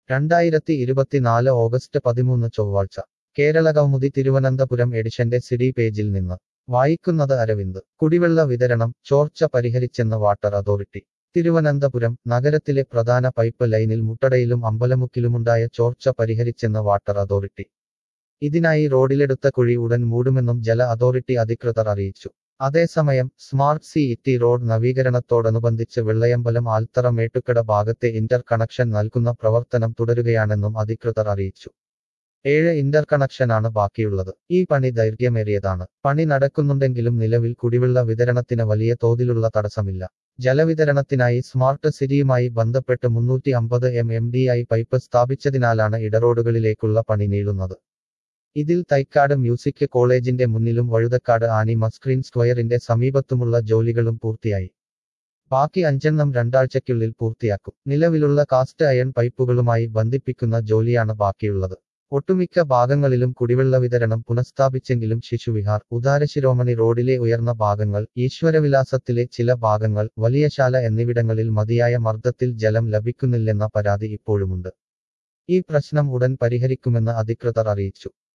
രണ്ടായിരത്തി ഇരുപത്തിനാല് ഓഗസ്റ്റ് പതിമൂന്ന് ചൊവ്വാഴ്ച കേരളകൗമുദി തിരുവനന്തപുരം എഡിഷന്റെ സിഡി പേജിൽ നിന്ന് വായിക്കുന്നത് അരവിന്ദ് കുടിവെള്ള വിതരണം ചോർച്ച പരിഹരിച്ചെന്ന് വാട്ടർ അതോറിറ്റി തിരുവനന്തപുരം നഗരത്തിലെ പ്രധാന പൈപ്പ് ലൈനിൽ മുട്ടടയിലും അമ്പലമുക്കിലുമുണ്ടായ ചോർച്ച പരിഹരിച്ചെന്ന് വാട്ടർ അതോറിറ്റി ഇതിനായി റോഡിലെടുത്ത കുഴി ഉടൻ മൂടുമെന്നും ജല അതോറിറ്റി അധികൃതർ അറിയിച്ചു അതേസമയം സ്മാർട്ട് സി ഇറ്റി റോഡ് നവീകരണത്തോടനുബന്ധിച്ച് വെള്ളയമ്പലം ആൽത്തറ മേട്ടുക്കട ഭാഗത്തെ ഇന്റർ കണക്ഷൻ നൽകുന്ന പ്രവർത്തനം തുടരുകയാണെന്നും അധികൃതർ അറിയിച്ചു ഏഴ് ഇന്റർ കണക്ഷനാണ് ബാക്കിയുള്ളത് ഈ പണി ദൈർഘ്യമേറിയതാണ് പണി നടക്കുന്നുണ്ടെങ്കിലും നിലവിൽ കുടിവെള്ള വിതരണത്തിന് വലിയ തോതിലുള്ള തടസ്സമില്ല ജലവിതരണത്തിനായി സ്മാർട്ട് സിറ്റിയുമായി ബന്ധപ്പെട്ട് മുന്നൂറ്റി അമ്പത് M M D I pipe സ്ഥാപിച്ചതിനാലാണ് ഇടറോഡുകളിലേക്കുള്ള പണി നീളുന്നത് ഇതിൽ തൈക്കാട് മ്യൂസിക് കോളേജിന്റെ മുന്നിലും വഴുതക്കാട് ആനി മസ്ക്രീൻ സ്ക്വയറിന്റെ സമീപത്തുമുള്ള ജോലികളും പൂർത്തിയായി ബാക്കി അഞ്ചെണ്ണം രണ്ടാഴ്ചയ്ക്കുള്ളിൽ പൂർത്തിയാക്കും നിലവിലുള്ള കാസ്റ്റ് അയൺ പൈപ്പുകളുമായി ബന്ധിപ്പിക്കുന്ന ജോലിയാണ് ബാക്കിയുള്ളത് ഒട്ടുമിക്ക ഭാഗങ്ങളിലും കുടിവെള്ള വിതരണം പുനഃസ്ഥാപിച്ചെങ്കിലും ശിശുവിഹാർ ഉദാരശിരോമണി റോഡിലെ ഉയർന്ന ഭാഗങ്ങൾ ഈശ്വരവിലാസത്തിലെ ചില ഭാഗങ്ങൾ വലിയശാല എന്നിവിടങ്ങളിൽ മതിയായ മർദ്ദത്തിൽ ജലം ലഭിക്കുന്നില്ലെന്ന പരാതി ഇപ്പോഴുമുണ്ട് ഈ പ്രശ്നം ഉടൻ പരിഹരിക്കുമെന്ന് അധികൃതർ അറിയിച്ചു